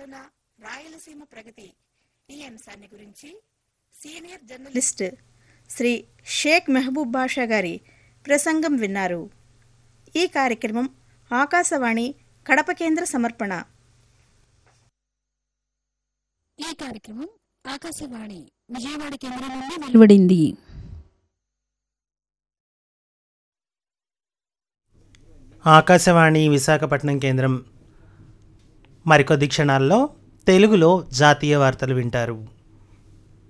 పాలన రాయలసీమ ప్రగతి ఈ అంశాన్ని గురించి సీనియర్ జర్నలిస్ట్ శ్రీ షేక్ మెహబూబ్ బాషా గారి ప్రసంగం విన్నారు ఈ కార్యక్రమం ఆకాశవాణి కడప కేంద్ర సమర్పణ ఈ కార్యక్రమం ఆకాశవాణి విజయవాడ కేంద్రం నుండి వెలువడింది ఆకాశవాణి విశాఖపట్నం కేంద్రం మరికొద్ది క్షణాల్లో తెలుగులో జాతీయ వార్తలు వింటారు